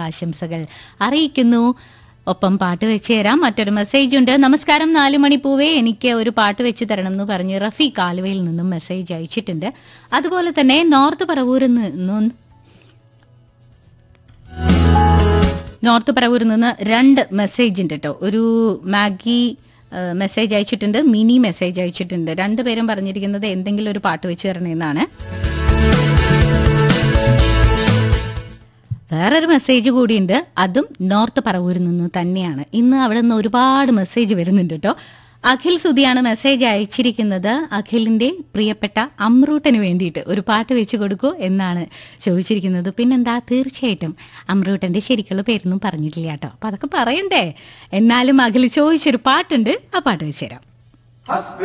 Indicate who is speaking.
Speaker 1: ആശംസകൾ അറിയിക്കുന്നു ഒപ്പം പാട്ട് വെച്ച് തരാം മറ്റൊരു മെസ്സേജ് ഉണ്ട് നമസ്കാരം നാല് മണി പൂവേ എനിക്ക് ഒരു പാട്ട് വെച്ച് തരണം എന്ന് പറഞ്ഞ് റഫീഖ് ആലുവയിൽ നിന്നും മെസ്സേജ് അയച്ചിട്ടുണ്ട് അതുപോലെ തന്നെ നോർത്ത് പറവൂരിൽ നിന്നും നോർത്ത് പറവൂരിൽ നിന്ന് രണ്ട് മെസ്സേജ് ഉണ്ട് കേട്ടോ ഒരു മാഗി ഏഹ്, മെസ്സേജ് അയച്ചിട്ടുണ്ട് മിനി മെസ്സേജ് അയച്ചിട്ടുണ്ട് രണ്ടുപേരും പറഞ്ഞിരിക്കുന്നത് എന്തെങ്കിലും ഒരു പാട്ട് വെച്ച് തരണമെന്നാണ് വേറൊരു മെസ്സേജ് കൂടിയുണ്ട് അതും നോർത്ത് പറവൂരിൽ നിന്ന് തന്നെയാണ് ഇന്ന് അവിടെ നിന്ന് ഒരുപാട് മെസ്സേജ് വരുന്നുണ്ട് കേട്ടോ അഖിൽ സുധിയാണ് മെസ്സേജ് അയച്ചിരിക്കുന്നത് അഖിലിന്റെ പ്രിയപ്പെട്ട അമ്രൂട്ടന് വേണ്ടിയിട്ട് ഒരു പാട്ട് വെച്ച് കൊടുക്കൂ എന്നാണ് ചോദിച്ചിരിക്കുന്നത് പിന്നെന്താ തീർച്ചയായിട്ടും അമ്രൂട്ടന്റെ ശരിക്കുള്ള പേരൊന്നും പറഞ്ഞിട്ടില്ല കേട്ടോ അപ്പൊ അതൊക്കെ പറയണ്ടേ എന്നാലും അഖിൽ ചോദിച്ചൊരു പാട്ടുണ്ട് ആ പാട്ട് വെച്ചുതരാം